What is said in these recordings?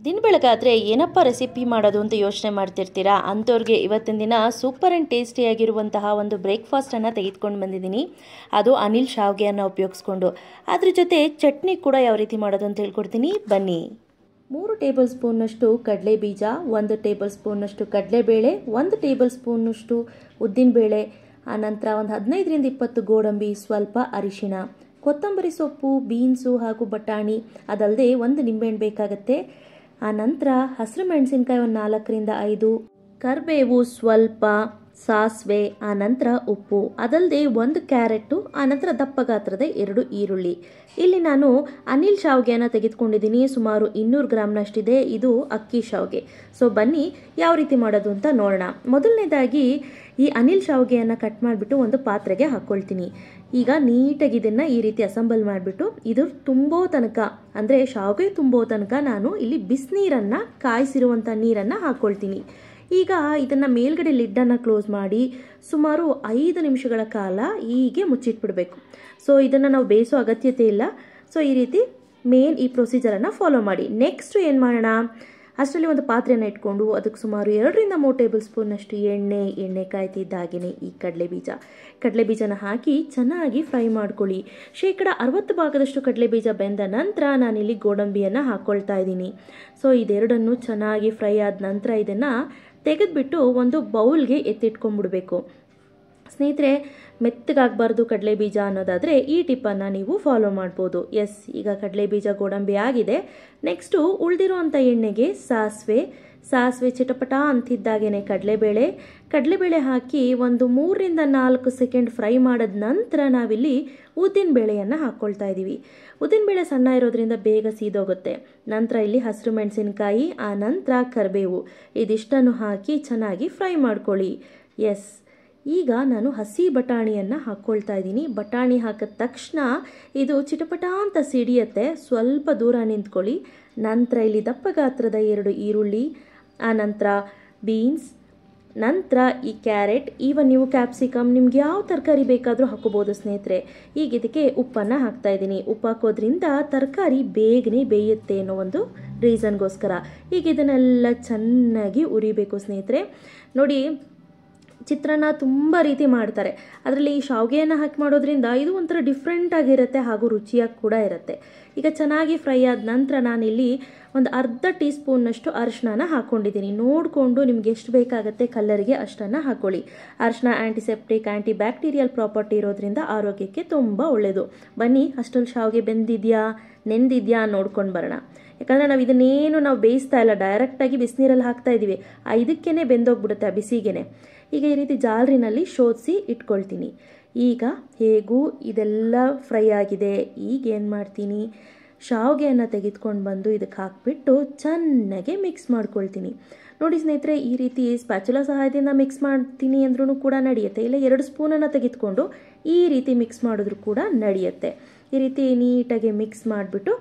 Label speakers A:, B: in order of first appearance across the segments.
A: ದಿನ ಬೆಳಗಾದರೆ ಏನಪ್ಪ ರೆಸಿಪಿ ಮಾಡೋದು ಅಂತ ಯೋಚನೆ ಮಾಡ್ತಿರ್ತೀರಾ ಅಂಥವ್ರಿಗೆ ಇವತ್ತಿನ ದಿನ ಸೂಪರ್ ಆ್ಯಂಡ್ ಟೇಸ್ಟಿಯಾಗಿರುವಂತಹ ಒಂದು ಬ್ರೇಕ್ಫಾಸ್ಟನ್ನು ತೆಗೆದುಕೊಂಡು ಬಂದಿದ್ದೀನಿ ಅದು ಅನಿಲ್ ಶಾವ್ಗೆಯನ್ನು ಉಪಯೋಗಿಸ್ಕೊಂಡು ಅದ್ರ ಜೊತೆ ಚಟ್ನಿ ಕೂಡ ಯಾವ ರೀತಿ ಮಾಡೋದು ಅಂತ ಹೇಳ್ಕೊಡ್ತೀನಿ ಬನ್ನಿ ಮೂರು ಟೇಬಲ್ ಸ್ಪೂನ್ನಷ್ಟು ಕಡಲೆ ಬೀಜ ಒಂದು ಟೇಬಲ್ ಸ್ಪೂನ್ನಷ್ಟು ಕಡಲೆಬೇಳೆ ಒಂದು ಟೇಬಲ್ ಸ್ಪೂನ್ನಷ್ಟು ಉದ್ದಿನಬೇಳೆ ಆನಂತರ ಒಂದು ಹದಿನೈದರಿಂದ ಇಪ್ಪತ್ತು ಗೋಡಂಬಿ ಸ್ವಲ್ಪ ಅರಿಶಿಣ ಕೊತ್ತಂಬರಿ ಸೊಪ್ಪು ಬೀನ್ಸು ಹಾಗೂ ಬಟಾಣಿ ಅದಲ್ಲದೆ ಒಂದು ನಿಂಬೆಹಣ್ಣು ಬೇಕಾಗತ್ತೆ ಆ ನಂತರ ಹಸಿರು ಮೆಣಸಿನ್ಕಾಯಿ ಒಂದು ನಾಲ್ಕರಿಂದ ಐದು ಕರಿಬೇವು ಸ್ವಲ್ಪ ಸಾಸಿವೆ ಆ ನಂತರ ಉಪ್ಪು ಅದಲ್ಲದೆ ಒಂದು ಕ್ಯಾರೆಟು ಆ ನಂತರ ದಪ್ಪ ಗಾತ್ರದ ಎರಡು ಈರುಳ್ಳಿ ಇಲ್ಲಿ ನಾನು ಅನಿಲ್ ಶಾವ್ಗೆಯನ್ನು ತೆಗೆದುಕೊಂಡಿದ್ದೀನಿ ಸುಮಾರು ಇನ್ನೂರು ಗ್ರಾಮ್ನಷ್ಟಿದೆ ಇದು ಅಕ್ಕಿ ಶಾವ್ಗೆ ಸೊ ಬನ್ನಿ ಯಾವ ರೀತಿ ಮಾಡೋದು ಅಂತ ನೋಡೋಣ ಮೊದಲನೇದಾಗಿ ಈ ಅನಿಲ್ ಶಾವ್ಗೆಯನ್ನು ಕಟ್ ಮಾಡಿಬಿಟ್ಟು ಒಂದು ಪಾತ್ರೆಗೆ ಹಾಕ್ಕೊಳ್ತೀನಿ ಈಗ ನೀಟಾಗಿ ಇದನ್ನು ಈ ರೀತಿ ಅಸೆಂಬಲ್ ಮಾಡಿಬಿಟ್ಟು ಇದು ತುಂಬೋ ತನಕ ಅಂದರೆ ಶಾವ್ಗೆ ತುಂಬೋ ತನಕ ನಾನು ಇಲ್ಲಿ ಬಿಸಿನೀರನ್ನು ಕಾಯಿಸಿರುವಂಥ ನೀರನ್ನು ಹಾಕ್ಕೊಳ್ತೀನಿ ಈಗ ಇದನ್ನು ಮೇಲ್ಗಡೆ ಲಿಡ್ಡನ್ನು ಕ್ಲೋಸ್ ಮಾಡಿ ಸುಮಾರು ಐದು ನಿಮಿಷಗಳ ಕಾಲ ಹೀಗೆ ಮುಚ್ಚಿಟ್ಬಿಡಬೇಕು ಸೊ ಇದನ್ನು ನಾವು ಬೇಯಿಸೋ ಅಗತ್ಯತೆ ಇಲ್ಲ ಸೊ ಈ ರೀತಿ ಮೇನ್ ಈ ಪ್ರೊಸೀಜರನ್ನು ಫಾಲೋ ಮಾಡಿ ನೆಕ್ಸ್ಟ್ ಏನು ಮಾಡೋಣ ಅಷ್ಟರಲ್ಲಿ ಒಂದು ಪಾತ್ರೆಯನ್ನು ಇಟ್ಕೊಂಡು ಅದಕ್ಕೆ ಸುಮಾರು ಎರಡರಿಂದ ಮೂರು ಟೇಬಲ್ ಸ್ಪೂನ್ನಷ್ಟು ಎಣ್ಣೆ ಎಣ್ಣೆ ಕಾಯ್ತಿದ್ದಾಗೇ ಈ ಕಡಲೆ ಬೀಜ ಕಡಲೆ ಬೀಜನ ಹಾಕಿ ಚೆನ್ನಾಗಿ ಫ್ರೈ ಮಾಡ್ಕೊಳ್ಳಿ ಶೇಕಡ ಅರವತ್ತು ಭಾಗದಷ್ಟು ಕಡಲೆ ಬೀಜ ಬೆಂದ ನಂತರ ನಾನಿಲ್ಲಿ ಗೋಡಂಬಿಯನ್ನು ಹಾಕ್ಕೊಳ್ತಾ ಇದ್ದೀನಿ ಸೊ ಇದೆರಡನ್ನು ಚೆನ್ನಾಗಿ ಫ್ರೈ ಆದ ನಂತರ ಇದನ್ನು ತೆಗೆದುಬಿಟ್ಟು ಒಂದು ಬೌಲ್ಗೆ ಎತ್ತಿಟ್ಕೊಂಡ್ಬಿಡ್ಬೇಕು ಸ್ನೇಹಿತರೆ ಮೆತ್ತಗಾಗಬಾರ್ದು ಕಡಲೆ ಬೀಜ ಅನ್ನೋದಾದರೆ ಈ ಟಿಪ್ಪನ್ನು ನೀವು ಫಾಲೋ ಮಾಡ್ಬೋದು ಎಸ್ ಈಗ ಕಡಲೆ ಬೀಜ ಗೋಡಂಬಿ ಆಗಿದೆ ನೆಕ್ಸ್ಟು ಉಳಿದಿರುವಂಥ ಎಣ್ಣೆಗೆ ಸಾಸಿವೆ ಸಾಸಿವೆ ಚಿಟಪಟ ಅಂತಿದ್ದಾಗೇನೆ ಕಡಲೆಬೇಳೆ ಕಡಲೆಬೇಳೆ ಹಾಕಿ ಒಂದು ಮೂರರಿಂದ ನಾಲ್ಕು ಸೆಕೆಂಡ್ ಫ್ರೈ ಮಾಡಿದ ನಂತರ ನಾವಿಲ್ಲಿ ಉದ್ದಿನ ಬೇಳೆಯನ್ನು ಹಾಕ್ಕೊಳ್ತಾ ಇದ್ದೀವಿ ಉದ್ದಿನಬೇಳೆ ಸಣ್ಣ ಇರೋದ್ರಿಂದ ಬೇಗ ಸೀದೋಗುತ್ತೆ ನಂತರ ಇಲ್ಲಿ ಹಸಿರು ಮೆಣಸಿನಕಾಯಿ ಆ ನಂತರ ಕರಿಬೇವು ಇದಿಷ್ಟನ್ನು ಹಾಕಿ ಚೆನ್ನಾಗಿ ಫ್ರೈ ಮಾಡ್ಕೊಳ್ಳಿ ಎಸ್ ಈಗ ನಾನು ಹಸಿ ಬಟಾಣಿಯನ್ನು ಹಾಕ್ಕೊಳ್ತಾ ಇದ್ದೀನಿ ಬಟಾಣಿ ಹಾಕಿದ ತಕ್ಷಣ ಇದು ಚಿಟಪಟ ಅಂತ ಸಿಡಿಯತ್ತೆ ಸ್ವಲ್ಪ ದೂರ ನಿಂತ್ಕೊಳ್ಳಿ ನಂತರ ಇಲ್ಲಿ ದಪ್ಪ ಗಾತ್ರದ ಎರಡು ಈರುಳ್ಳಿ ಆ ನಂತರ ಬೀನ್ಸ್ ನಂತರ ಈ ಕ್ಯಾರೆಟ್ ಈವನ್ ನೀವು ಕ್ಯಾಪ್ಸಿಕಮ್ ನಿಮ್ಗೆ ಯಾವ ತರಕಾರಿ ಬೇಕಾದರೂ ಹಾಕೋಬೋದು ಸ್ನೇಹಿತರೆ ಈಗ ಇದಕ್ಕೆ ಉಪ್ಪನ್ನು ಹಾಕ್ತಾ ಇದ್ದೀನಿ ಉಪ್ಪು ಹಾಕೋದ್ರಿಂದ ತರಕಾರಿ ಬೇಗನೆ ಬೇಯುತ್ತೆ ಅನ್ನೋ ಒಂದು ರೀಸನ್ಗೋಸ್ಕರ ಈಗ ಇದನ್ನೆಲ್ಲ ಚೆನ್ನಾಗಿ ಉರಿಬೇಕು ಸ್ನೇಹಿತರೆ ನೋಡಿ ಚಿತ್ರಾನ್ನ ತುಂಬ ರೀತಿ ಮಾಡ್ತಾರೆ ಅದರಲ್ಲಿ ಈ ಶಾವಿಗೆಯನ್ನು ಹಾಕಿ ಮಾಡೋದ್ರಿಂದ ಇದು ಒಂಥರ ಡಿಫ್ರೆಂಟ್ ಆಗಿರುತ್ತೆ ಹಾಗೂ ರುಚಿಯಾಗಿ ಕೂಡ ಇರುತ್ತೆ ಈಗ ಚೆನ್ನಾಗಿ ಫ್ರೈ ಆದ ನಂತರ ನಾನಿಲ್ಲಿ ಒಂದು ಅರ್ಧ ಟೀ ಸ್ಪೂನ್ನಷ್ಟು ಅರಿಶಿನ ಹಾಕ್ಕೊಂಡಿದ್ದೀನಿ ನೋಡಿಕೊಂಡು ನಿಮ್ಗೆ ಎಷ್ಟು ಬೇಕಾಗುತ್ತೆ ಕಲ್ಲರಿಗೆ ಅಷ್ಟನ್ನು ಹಾಕ್ಕೊಳ್ಳಿ ಅರಿಶಿನ ಆ್ಯಂಟಿಸೆಪ್ಟಿಕ್ ಆ್ಯಂಟಿ ಬ್ಯಾಕ್ಟೀರಿಯಲ್ ಪ್ರಾಪರ್ಟಿ ಇರೋದ್ರಿಂದ ಆರೋಗ್ಯಕ್ಕೆ ತುಂಬ ಒಳ್ಳೆಯದು ಬನ್ನಿ ಅಷ್ಟರಲ್ಲಿ ಶಾವಿಗೆ ಬೆಂದಿದೆಯಾ ನೆಂದಿದೆಯಾ ನೋಡ್ಕೊಂಡು ಬರೋಣ ಯಾಕಂದರೆ ನಾವು ಇದನ್ನೇನು ನಾವು ಬೇಯಿಸ್ತಾ ಇಲ್ಲ ಡೈರೆಕ್ಟಾಗಿ ಬಿಸಿನೀರಲ್ಲಿ ಹಾಕ್ತಾ ಇದ್ದೀವಿ ಇದಕ್ಕೇ ಬೆಂದೋಗ್ಬಿಡುತ್ತೆ ಆ ಬಿಸಿಗೆನೆ ಈಗ ಈ ರೀತಿ ಜಾಲರಿನಲ್ಲಿ ಶೋಧಿಸಿ ಇಟ್ಕೊಳ್ತೀನಿ ಈಗ ಹೇಗೂ ಇದೆಲ್ಲ ಫ್ರೈ ಆಗಿದೆ ಈಗ ಏನು ಮಾಡ್ತೀನಿ ಶಾವಿಗೆಯನ್ನು ತೆಗೆದುಕೊಂಡು ಬಂದು ಇದಕ್ಕೆ ಹಾಕಿಬಿಟ್ಟು ಚೆನ್ನಾಗೆ ಮಿಕ್ಸ್ ಮಾಡ್ಕೊಳ್ತೀನಿ ನೋಡಿ ಸ್ನೇಹಿತರೆ ಈ ರೀತಿ ಸ್ಪ್ಯಾಚುಲ ಸಹಾಯದಿಂದ ಮಿಕ್ಸ್ ಮಾಡ್ತೀನಿ ಅಂದ್ರೂ ಕೂಡ ನಡೆಯುತ್ತೆ ಇಲ್ಲ ಎರಡು ಸ್ಪೂನನ್ನು ತೆಗೆದುಕೊಂಡು ಈ ರೀತಿ ಮಿಕ್ಸ್ ಮಾಡಿದ್ರು ಕೂಡ ನಡೆಯುತ್ತೆ ಈ ರೀತಿ ನೀಟಾಗಿ ಮಿಕ್ಸ್ ಮಾಡಿಬಿಟ್ಟು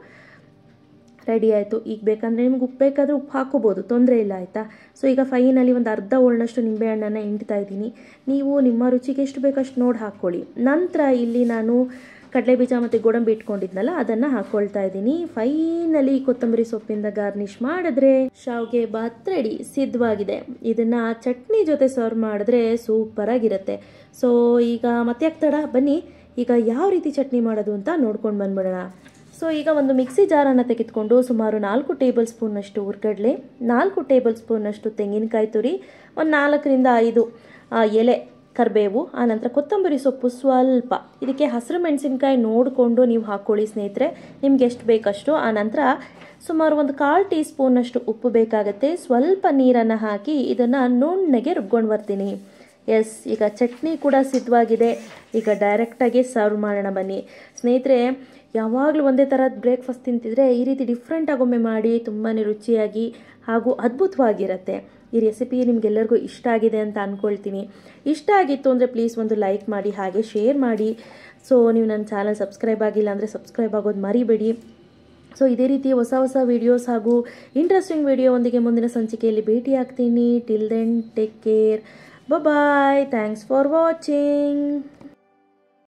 A: ರೆಡಿ ಆಯಿತು ಈಗ ಬೇಕಂದರೆ ನಿಮ್ಗೆ ಉಪ್ಪು ಬೇಕಾದರೆ ಉಪ್ಪು ಹಾಕೋಬೋದು ತೊಂದರೆ ಇಲ್ಲ ಆಯಿತಾ ಸೊ ಈಗ ಫೈನಲ್ಲಿ ಒಂದು ಅರ್ಧ ಒಳ್ನಷ್ಟು ನಿಂಬೆಹಣ್ಣನ್ನು ಹಿಂಡ್ತಾ ಇದ್ದೀನಿ ನೀವು ನಿಮ್ಮ ರುಚಿಗೆ ಎಷ್ಟು ಬೇಕಷ್ಟು ನೋಡಿ ಹಾಕ್ಕೊಳ್ಳಿ ನಂತರ ಇಲ್ಲಿ ನಾನು ಕಡಲೆ ಬೀಜ ಮತ್ತು ಗೋಡಂಬಿ ಇಟ್ಕೊಂಡಿದ್ನಲ್ಲ ಅದನ್ನು ಹಾಕ್ಕೊಳ್ತಾ ಇದ್ದೀನಿ ಫೈನಲಿ ಕೊತ್ತಂಬರಿ ಸೊಪ್ಪಿಂದ ಗಾರ್ನಿಷ್ ಮಾಡಿದ್ರೆ ಶಾವ್ಗೆ ಬಾತ್ ರೆಡಿ ಸಿದ್ಧವಾಗಿದೆ ಇದನ್ನು ಚಟ್ನಿ ಜೊತೆ ಸರ್ವ್ ಮಾಡಿದ್ರೆ ಸೂಪರಾಗಿರುತ್ತೆ ಸೊ ಈಗ ಮತ್ತೆ ಆಗ್ತಾಡ ಬನ್ನಿ ಈಗ ಯಾವ ರೀತಿ ಚಟ್ನಿ ಮಾಡೋದು ಅಂತ ನೋಡ್ಕೊಂಡು ಬಂದ್ಬಿಡೋಣ ಸೊ ಈಗ ಒಂದು ಮಿಕ್ಸಿ ಜಾರನ್ನು ತೆಗೆದುಕೊಂಡು ಸುಮಾರು ನಾಲ್ಕು ಟೇಬಲ್ ಸ್ಪೂನ್ನಷ್ಟು ಹುರ್ಗಡ್ಲೆ ನಾಲ್ಕು ಟೇಬಲ್ ಸ್ಪೂನ್ನಷ್ಟು ತೆಂಗಿನಕಾಯಿ ತುರಿ ಒಂದು ನಾಲ್ಕರಿಂದ ಐದು ಎಲೆ ಕರಿಬೇವು ಆನಂತರ ಕೊತ್ತಂಬರಿ ಸೊಪ್ಪು ಸ್ವಲ್ಪ ಇದಕ್ಕೆ ಹಸಿರು ಮೆಣಸಿನ್ಕಾಯಿ ನೋಡಿಕೊಂಡು ನೀವು ಹಾಕ್ಕೊಳ್ಳಿ ಸ್ನೇಹಿತರೆ ನಿಮ್ಗೆ ಎಷ್ಟು ಬೇಕಷ್ಟು ಆನಂತರ ಸುಮಾರು ಒಂದು ಕಾಲು ಟೀ ಸ್ಪೂನ್ನಷ್ಟು ಉಪ್ಪು ಬೇಕಾಗುತ್ತೆ ಸ್ವಲ್ಪ ನೀರನ್ನು ಹಾಕಿ ಇದನ್ನು ನುಣ್ಣಗೆ ರುಬ್ಕೊಂಡು ಬರ್ತೀನಿ ಎಸ್ ಈಗ ಚಟ್ನಿ ಕೂಡ ಸಿದ್ಧವಾಗಿದೆ ಈಗ ಡೈರೆಕ್ಟಾಗಿ ಸರ್ವ್ ಮಾಡೋಣ ಬನ್ನಿ ಸ್ನೇಹಿತರೆ ಯಾವಾಗಲೂ ಒಂದೇ ಥರದ ಬ್ರೇಕ್ಫಾಸ್ಟ್ ತಿಂತಿದ್ರೆ ಈ ರೀತಿ ಡಿಫ್ರೆಂಟಾಗಿ ಒಮ್ಮೆ ಮಾಡಿ ತುಂಬಾ ರುಚಿಯಾಗಿ ಹಾಗೂ ಅದ್ಭುತವಾಗಿರುತ್ತೆ ಈ ರೆಸಿಪಿ ನಿಮಗೆಲ್ಲರಿಗೂ ಇಷ್ಟ ಆಗಿದೆ ಅಂತ ಅಂದ್ಕೊಳ್ತೀನಿ ಇಷ್ಟ ಆಗಿತ್ತು ಅಂದರೆ ಪ್ಲೀಸ್ ಒಂದು ಲೈಕ್ ಮಾಡಿ ಹಾಗೆ ಶೇರ್ ಮಾಡಿ ಸೊ ನೀವು ನನ್ನ ಚಾನಲ್ ಸಬ್ಸ್ಕ್ರೈಬ್ ಆಗಿಲ್ಲ ಅಂದರೆ ಸಬ್ಸ್ಕ್ರೈಬ್ ಆಗೋದು ಮರಿಬೇಡಿ ಸೊ ಇದೇ ರೀತಿ ಹೊಸ ಹೊಸ ವೀಡಿಯೋಸ್ ಹಾಗೂ ಇಂಟ್ರೆಸ್ಟಿಂಗ್ ವಿಡಿಯೋವೊಂದಿಗೆ ಮುಂದಿನ ಸಂಚಿಕೆಯಲ್ಲಿ ಭೇಟಿ ಆಗ್ತೀನಿ till then take care bye thanks for watching